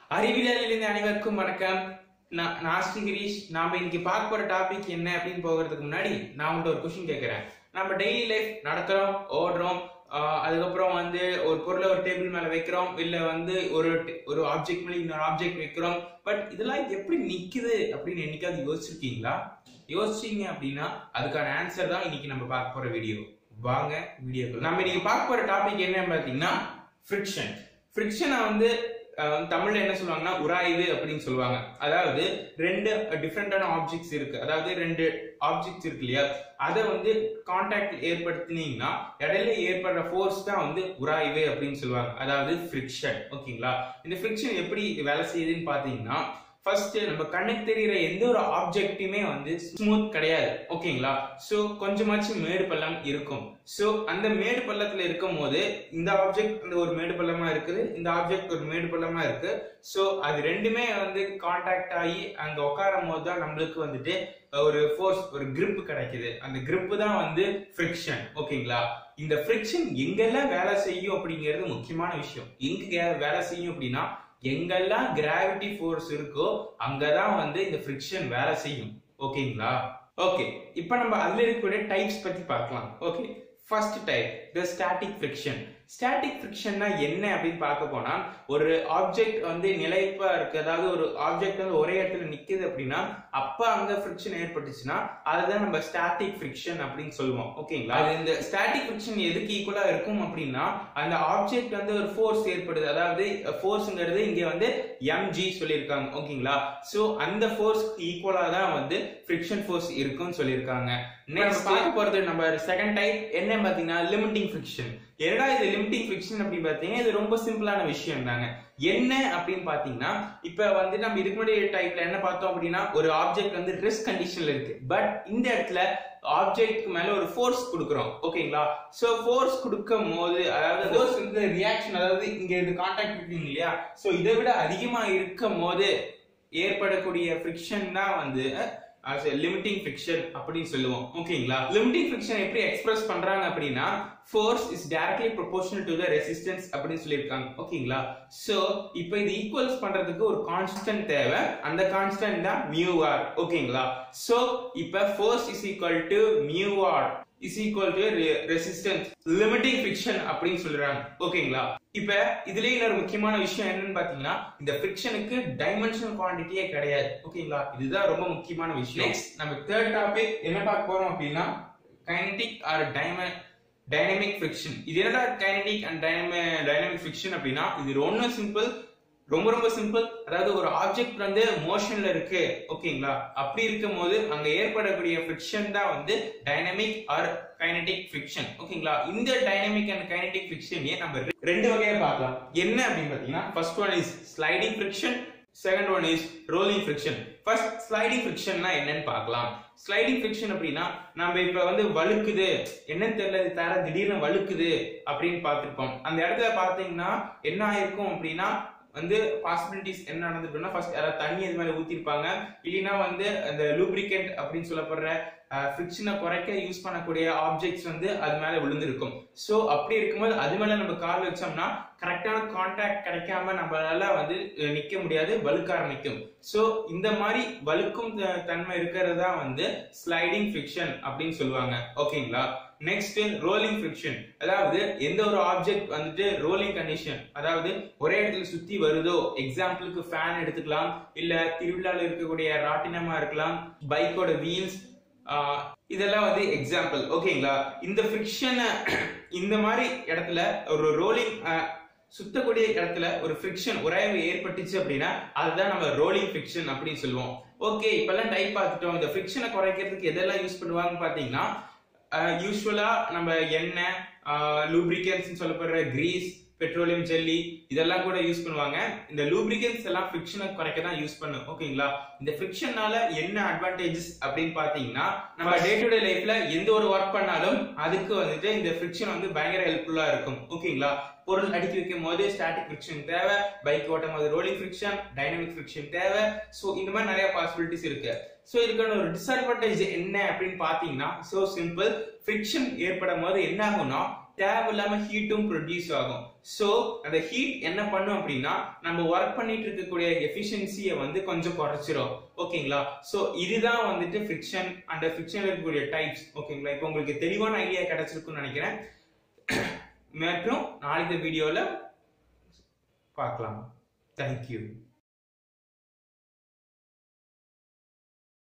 அறிவியலிலிருந்து அனைவருக்கும் வணக்கம் நான் நான் ஸ்ரீ கிரீஷ் நாம இன்னைக்கு பார்க்க போற டாபிக் என்ன அப்படின்னு போகிறதுக்கு முன்னாடி நான் உங்கள்ட்ட ஒரு கொஸ்டின் கேட்கறேன் நம்ம டெய்லி லைஃப் நடக்கிறோம் ஓடுறோம் ஆஹ் அதுக்கப்புறம் வந்து ஒரு பொருளை ஒரு டேபிள் மேல வைக்கிறோம் இல்ல வந்து ஒரு ஒரு ஆப்ஜெக்ட் மேல இன்னொரு ஆப்ஜெக்ட் வைக்கிறோம் பட் இதெல்லாம் எப்படி நிக்குது அப்படின்னு என்னைக்காவது யோசிச்சிருக்கீங்களா யோசிச்சீங்க அப்படின்னா அதுக்கான ஆன்சர் தான் இன்னைக்கு நம்ம பார்க்க போற வீடியோ வாங்க வீடியோக்கு நம்ம இன்னைக்கு பார்க்க போற டாபிக் என்னன்னு பாத்தீங்கன்னா ஃப்ரிக்ஷன் ஃப்ரிக்ஷனை வந்து அஹ், தமிழ்ல என்ன சொல்லுவாங்கன்னா உராய்வு அப்படின்னு சொல்லுவாங்க அதாவது ரெண்டு டிஃப்ரெண்டான ஆப்ஜெக்ட்ஸ் இருக்கு அதாவது ரெண்டு ஆப்ஜெக்ட்ஸ் இருக்கு இல்லையா அதை வந்து கான்டாக்ட் ஏற்படுத்தினீங்கன்னா இடையில ஏற்படுற ஃபோர்ஸ் தான் வந்து உராய்வு அப்படின்னு சொல்லுவாங்க அதாவது ஃப்ரிக்ஷன் ஓகேங்களா இந்த ஃப்ரிக்ஷன் எப்படி வேலை செய்யுதுன்னு பாத்தீங்கன்னா ஃபர்ஸ்ட் நம்ம கண்ணுக்கு தெரியுற எந்த ஒரு ஆப்ஜெக்ட்டுமே வந்து ஸ்மூத் கிடையாது ஓகேங்களா சோ கொஞ்சமாச்சும் மேடு பள்ளம் இருக்கும் சோ அந்த மேடு பள்ளத்துல இருக்கும் போது இந்த ஆப்ஜெக்ட் அந்த ஒரு மேடு பள்ளமா இருக்குது இந்த ஆப்ஜெக்ட் ஒரு மேடு பள்ளமா இருக்கு சோ அது ரெண்டுமே வந்து கான்டாக்ட் ஆகி அங்க உட்காரும் போது தான் நம்மளுக்கு வந்துட்டு ஒரு ஃபோர்ஸ் ஒரு grip கிடைக்குது அந்த grip தான் வந்து ஃப்ரிக்ஷன் ஓகேங்களா இந்த ஃப்ரிக்ஷன் எங்கெல்லாம் வேலை செய்யும் அப்படிங்கிறது முக்கியமான விஷயம் எங்க வே- வேலை செய்யும் அப்படின்னா எங்கெல்லாம் கிராவிட்டி ஃபோர்ஸ் இருக்கோ அங்கதான் வந்து இந்த ஃப்ரிக்ஷன் வேலை செய்யும் ஓகேங்களா ஓகே இப்போ நம்ம அதுல இருக்கக்கூடிய டைப்ஸ் பத்தி பார்க்கலாம் okay first type the static friction static ஃப்ரிக்ஷன்னா என்ன அப்படின்னு பார்க்க போனா ஒரு ஆப்ஜெக்ட் வந்து நிலைப்பா இருக்கு அதாவது ஒரு ஆப்ஜெக்ட் வந்து ஒரே இடத்துல நிக்குது அப்படின்னா அப்ப அங்க ஃப்ரிக்ஷன் ஏற்பட்டுச்சுன்னா அதுதான் நம்ம ஸ்டாட்டிக் ஃப்ரிக்ஷன் அப்படின்னு சொல்லுவோம் ஓகேங்களா அது இந்த ஸ்டாட்டிக் ஃப்ரிக்ஷன் எதுக்கு ஈக்குவலா இருக்கும் அப்படின்னா அந்த ஆப்ஜெக்ட் வந்து ஒரு ஃபோர்ஸ் ஏற்படுது அதாவது ஃபோர்ஸ்ங்கிறது இங்க வந்து mg சொல்லியிருக்காங்க ஓகேங்களா சோ அந்த ஃபோர்ஸ் ஈக்குவலா தான் வந்து ஃப்ரிக்ஷன் ஃபோர்ஸ் இருக்கும்னு சொல்லியிருக்காங்க நெக்ஸ்ட் பார்க்க போறது நம்ம செகண்ட் டைப் என்ன பாத்தீங்கன்னா லிமிட்டிங் ஃப்ரிக்ஷன் என்னடா இது லிமிட்டிங் ஃப்ரிக்ஷன் அப்படின்னு பாத்தீங்கன்னா இது ரொம்ப சிம்பிளான விஷயம் தாங்க என்ன அப்படின்னு பாத்தீங்கன்னா இப்ப வந்து நம்ம இதுக்கு முன்னாடி டைப்ல என்ன பார்த்தோம் அப்படின்னா ஒரு ஆப்ஜெக்ட் வந்து ரிஸ்க் கண்டிஷன்ல இருக்கு பட் இந்த இடத்துல ஆப்ஜெக்ட்க்கு மேல ஒரு ஃபோர்ஸ் கொடுக்குறோம் ஓகேங்களா சோ ஃபோர்ஸ் கொடுக்கும் போது அதாவது ஃபோர்ஸ் வந்து ரியாக்ஷன் அதாவது இங்க இது கான்டாக்ட் இருக்கீங்க இல்லையா சோ இதை விட அதிகமா இருக்கும் போது ஏற்படக்கூடிய ஃப்ரிக்ஷன் தான் வந்து லிமிட்டிங் ஃபிக்ஷன் அப்படின்னு சொல்லுவோம் ஓகேங்களா லிமிட்டிங் ஃபிக்ஷன் எப்படி எக்ஸ்பிரஸ் பண்றாங்க அப்படின்னா force is directly proportional to the resistance அப்படின்னு சொல்லியிருக்காங்க ஓகேங்களா சோ இப்போ இது ஈக்குவல்ஸ் பண்றதுக்கு ஒரு கான்ஸ்டன்ட் தேவை அந்த கான்ஸ்டன்ட் தான் மியூ ஆர் ஓகேங்களா சோ இப்போ force is equal to mu R is equal to resistance limiting friction அப்படின்னு சொல்றாங்க ஓகேங்களா இப்ப இதுலயே இன்னொரு முக்கியமான விஷயம் என்னன்னு பாத்தீங்கன்னா இந்த ஃபிக்ஷனுக்கு டைமென்ஷனல் குவாண்டிட்டியே கிடையாது ஓகேங்களா இதுதான் ரொம்ப முக்கியமான விஷயம் நெக்ஸ்ட் நம்ம தேர்ட் டாபிக் என்ன பார்க்க போறோம் அப்படின்னா கைனடிக் ஆர் டைம டைனமிக் ஃபிக்ஷன் இது என்னடா கைனடிக் அண்ட் டைனமிக் ஃபிக்ஷன் அப்படின்னா இது ரொம்ப சிம்பிள் ரொம்ப ரொம்ப சிம்பிள் அதாவது ஒரு ஆப்ஜெக்ட் வந்து மோஷன்ல இருக்கு ஓகேங்களா அப்படி இருக்கும் போது அங்க ஏற்படக்கூடிய ஃபிக்ஷன் தான் வந்து டைனமிக் ஆர் கைனடிக் ஃபிக்ஷன் ஓகேங்களா இந்த டைனமிக் அண்ட் கைனடிக் ஃபிக்ஷனையே நம்ம ரெ- ரெண்டு வகையா பார்க்கலாம் என்ன அப்படின்னு பாத்தீங்கன்னா first one is sliding friction second one is rolling friction first sliding ஃபிக்ஷன்னா என்னன்னு பார்க்கலாம் ஸ்லைடிங் ஃபிக்ஷன் அப்படின்னா நம்ம இப்ப வந்து வழுக்குது என்னன்னு தெரியல இது தர திடீர்னு வழுக்குது அப்படின்னு பார்த்திருப்போம் அந்த இடத்துல பாத்தீங்கன்னா என்ன ஆயிருக்கும் அப்படின்னா வந்து பாசிபிலிட்டிஸ் என்ன நடந்திருக்குன்னா ஃபர்ஸ்ட் யாராவது தண்ணி இது மேல ஊத்திருப்பாங்க இல்லைன்னா வந்து அந்த லூப்ரிகண்ட் அப்படின்னு சொல்லப்படுற ஃபிக்ஷனை குறைக்க யூஸ் பண்ணக்கூடிய ஆப்ஜெக்ட்ஸ் வந்து அது மேல விழுந்திருக்கும் சோ அப்படி இருக்கும்போது அது மேல நம்ம கால் வச்சோம்னா கரெக்டான கான்டாக்ட் கிடைக்காம நம்மளால வந்து அஹ், நிக்க முடியாது வழுக்க ஆரம்பிக்கும் சோ இந்த மாதிரி வழுக்கும் த- தன்மை இருக்கிறது தான் வந்து ஸ்லைடிங் ஃபிக்ஷன் அப்படின்னு சொல்லுவாங்க ஓகேங்களா நெக்ஸ்ட் ரோலிங் ஃபிக்ஷன் அதாவது எந்த ஒரு ஆப்ஜெக்ட் வந்துட்டு ரோலிங் கண்டிஷன் அதாவது ஒரே இடத்துல சுத்தி வருதோ எக்ஸாம்பிளுக்கு ஃபேன் எடுத்துக்கலாம் இல்ல திருவிழால இருக்கக்கூடிய ராட்டினமா இருக்கலாம் பைக்கோட வீல்ஸ் இதெல்லாம் வந்து எக்ஸாம்பிள் ஓகேங்களா இந்த ஃபிக்ஷனை இந்த மாதிரி இடத்துல ஒரு ரோலிங் சுத்தக்கூடிய இடத்துல ஒரு ஃபிக்ஷன் உராய்வு ஏற்பட்டுச்சு அப்படின்னா அதுதான் நம்ம ரோலிங் ஃபிக்ஷன் அப்படின்னு சொல்லுவோம் ஓகே இப்பெல்லாம் டைப் பார்த்துட்டோம் இந்த ஃபிக்ஷனை குறைக்கிறதுக்கு எதெல்லாம் யூஸ் பண்ணுவாங்கன்னு பாத்தீங்கன்னா யூஸ்வலா நம்ம எண்ணெய் லூப்ரிகன்ஸ் சொல்லப்படுற கிரீஸ் பெட்ரோலியம் ஜெல்லி இதெல்லாம் கூட யூஸ் பண்ணுவாங்க இந்த லூப்ரிகன்ஸ் எல்லாம் ஃபிக்ஷனை குறைக்க தான் யூஸ் பண்ணும் ஓகேங்களா இந்த ஃபிக்ஷனால என்ன அட்வான்டேஜஸ் அப்படின்னு பாத்தீங்கன்னா நம்ம டே டு டே லைஃப்ல எந்த ஒரு ஒர்க் பண்ணாலும் அதுக்கு வந்துட்டு இந்த ஃபிக்ஷன் வந்து பயங்கர ஹெல்ப்ஃபுல்லா இருக்கும் ஓகேங்களா பொருள் அடுக்கி வைக்கும் போது ஸ்டாட்டிக் ஃபிக்ஷன் தேவை பைக் ஓட்டும் போது ரோலிங் ஃபிக்ஷன் டைனமிக் ஃபிக்ஷன் தேவை சோ இந்த மாதிரி நிறைய பாசிபிலிட்டிஸ் இருக்கு சோ இதுக்கான ஒரு டிஸ்அட்வான்டேஜ் என்ன அப்படின்னு பாத்தீங்கன்னா சோ சிம்பிள் ஃபிக்ஷன் ஏற்படும் போது என்ன ஆகும்னா தேவையில்லாம ஹீட்டும் ப்ரொடியூஸ் ஆகும் ஸோ அந்த ஹீட் என்ன பண்ணும் அப்படின்னா நம்ம ஒர்க் பண்ணிட்டு இருக்கக்கூடிய எஃபிஷியன்சியை வந்து கொஞ்சம் குறைச்சிரும் ஓகேங்களா ஸோ இதுதான் வந்துட்டு ஃபிக்ஷன் அந்த ஃபிக்ஷன் இருக்கக்கூடிய டைப்ஸ் ஓகேங்களா இப்போ உங்களுக்கு தெளிவான ஐடியா கிடைச்சிருக்கும்னு நினைக்கிறேன் மற்றும் நாளைக்கு வீடியோவில் பார்க்கலாம் தேங்க்யூ